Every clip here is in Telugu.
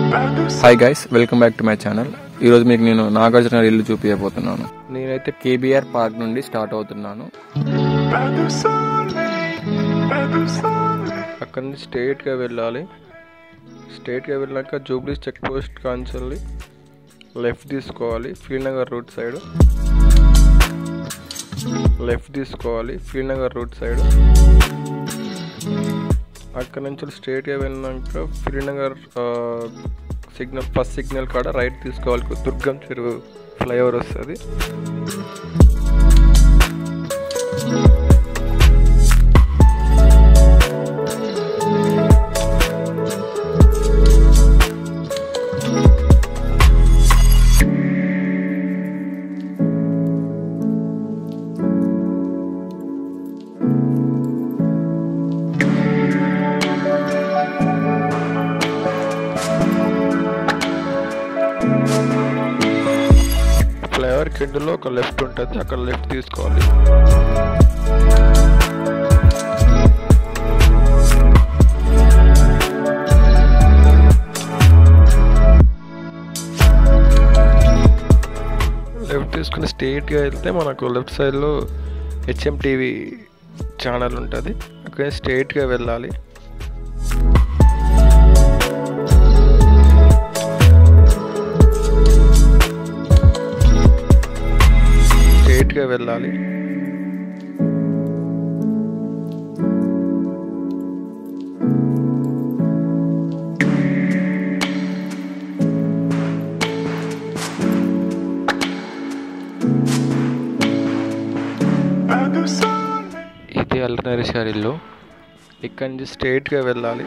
hi guys welcome back to my channel ఈరోజు మీకు నేను నాగార్జున గారి ఇల్లు చూపించబోతున్నాను నేనైతే కేబీఆర్ పార్క్ నుండి స్టార్ట్ అవుతున్నాను అక్కడ నుంచి స్ట్రైట్గా వెళ్ళాలి స్ట్రైట్గా వెళ్ళాక జూబ్లీస్ చెక్ పోస్ట్ కాంచెల్లి లెఫ్ట్ తీసుకోవాలి శ్రీనగర్ రూట్ సైడ్ లెఫ్ట్ తీసుకోవాలి శ్రీనగర్ రూట్ సైడ్ అక్కడ నుంచి స్ట్రైట్గా వెళ్ళినాక శ్రీనగర్ సిగ్నల్ ఫస్ట్ సిగ్నల్ కాడ రైట్ తీసుకోవాలి దుర్గం చెరువు ఫ్లైఓవర్ వస్తుంది ఫ్లైఓవర్ కిందలో ఒక లెఫ్ట్ ఉంటుంది అక్కడ లెఫ్ట్ తీసుకోవాలి లెఫ్ట్ తీసుకుని స్ట్రైట్గా వెళ్తే మనకు లెఫ్ట్ సైడ్లో హెచ్ఎం టీవీ ఛానల్ ఉంటుంది అక్కడ స్ట్రైట్గా వెళ్ళాలి స్ట్రైట్గా వెళ్ళాలి ఇది అల్లనరేష్ గారి ఇల్లు ఇక్కడి నుంచి స్ట్రైట్గా వెళ్ళాలి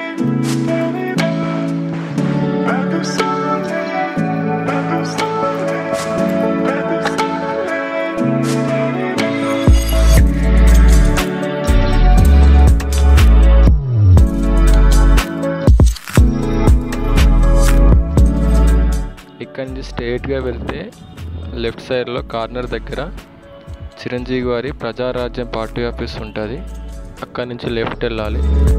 ఇక్కడి నుంచి స్ట్రైట్గా వెళ్తే లెఫ్ట్ సైడ్లో కార్నర్ దగ్గర చిరంజీవి గారి ప్రజారాజ్యం పార్టీ ఆఫీస్ ఉంటుంది అక్కడి నుంచి లెఫ్ట్ వెళ్ళాలి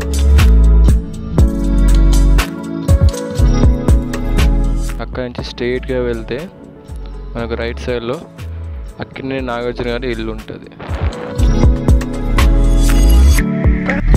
అక్కడి నుంచి స్ట్రైట్గా వెళ్తే మనకు రైట్ సైడ్లో అక్కినే నాగార్జున గారి ఇల్లు ఉంటుంది